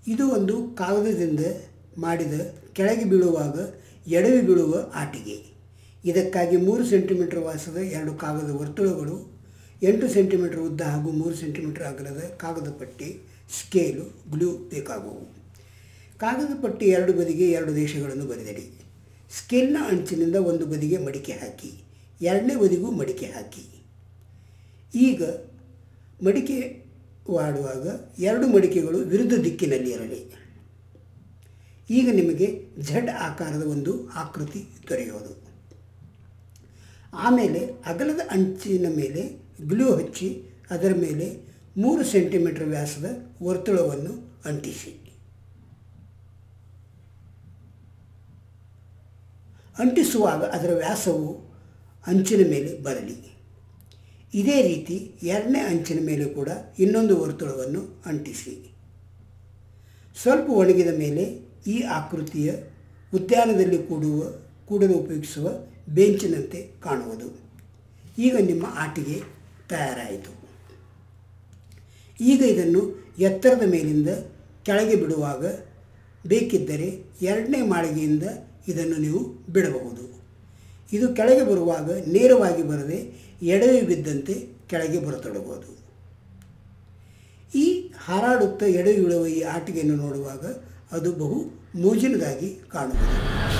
ಇದು ಒಂದು ಕಾಗದದಿಂದ ಮಾಡಿದ ಕೆಳಗೆ ಬೀಳುವಾಗ ಎಡವಿ ಬೀಳುವ ಆಟಿಕೆ ಇದಕ್ಕಾಗಿ ಮೂರು ಸೆಂಟಿಮೀಟರ್ ವ್ಯಾಸದ ಎರಡು ಕಾಗದ ವರ್ತುಳಗಳು ಎಂಟು ಸೆಂಟಿಮೀಟರ್ ಉದ್ದ ಹಾಗೂ ಮೂರು ಸೆಂಟಿಮೀಟರ್ ಅಗಲದ ಕಾಗದ ಪಟ್ಟಿ ಸ್ಕೇಲು ಗ್ಲೂ ಬೇಕಾಗುವು ಕಾಗದ ಪಟ್ಟಿ ಎರಡು ಬದಿಗೆ ಎರಡು ದೇಶಗಳನ್ನು ಬರೆದಿಡಿ ಸ್ಕೇಲ್ನ ಅಂಚಿನಿಂದ ಒಂದು ಬದಿಗೆ ಮಡಿಕೆ ಹಾಕಿ ಎರಡನೇ ಬದಿಗೂ ಮಡಿಕೆ ಹಾಕಿ ಈಗ ಮಡಿಕೆ ಮಾಡುವಾಗ ಎರಡು ಮಡಿಕೆಗಳು ವಿರುದ್ಧ ದಿಕ್ಕಿನಲ್ಲಿ ಇರಲಿ ಈಗ ನಿಮಗೆ ಝಡ್ ಆಕಾರದ ಒಂದು ಆಕೃತಿ ದೊರೆಯೋದು ಆಮೇಲೆ ಅಗಲದ ಅಂಚಿನ ಮೇಲೆ ಗ್ಲೂ ಹಚ್ಚಿ ಅದರ ಮೇಲೆ ಮೂರು ಸೆಂಟಿಮೀಟರ್ ವ್ಯಾಸದ ವರ್ತುಳವನ್ನು ಅಂಟಿಸಿ ಅಂಟಿಸುವಾಗ ಅದರ ವ್ಯಾಸವು ಅಂಚಿನ ಮೇಲೆ ಬರಲಿ ಇದೇ ರೀತಿ ಎರಡನೇ ಅಂಚಿನ ಮೇಲೆ ಕೂಡ ಇನ್ನೊಂದು ವರ್ತುಳವನ್ನು ಅಂಟಿಸಿ ಸ್ವಲ್ಪ ಒಣಗಿದ ಮೇಲೆ ಈ ಆಕೃತಿಯ ಉದ್ಯಾನದಲ್ಲಿ ಕೂಡುವ ಕೂಡಲು ಉಪಯೋಗಿಸುವ ಬೆಂಚಿನಂತೆ ಕಾಣುವುದು ಈಗ ನಿಮ್ಮ ಆಟಿಗೆ ತಯಾರಾಯಿತು ಈಗ ಇದನ್ನು ಎತ್ತರದ ಮೇಲಿಂದ ಕೆಳಗೆ ಬಿಡುವಾಗ ಬೇಕಿದ್ದರೆ ಎರಡನೇ ಮಾಳಿಗೆಯಿಂದ ಇದನ್ನು ನೀವು ಬಿಡಬಹುದು ಇದು ಕೆಳಗೆ ಬರುವಾಗ ನೇರವಾಗಿ ಬರದೆ ಎಡವಿ ಬಿದ್ದಂತೆ ಕೆಳಗೆ ಬರತೊಡಬಹುದು ಈ ಹಾರಾಡುತ್ತಾ ಎಡವಿ ಬೀಳುವ ಈ ಆಟಿಕೆಯನ್ನು ನೋಡುವಾಗ ಅದು ಬಹು ಮೋಜಿನದಾಗಿ ಕಾಣುವುದು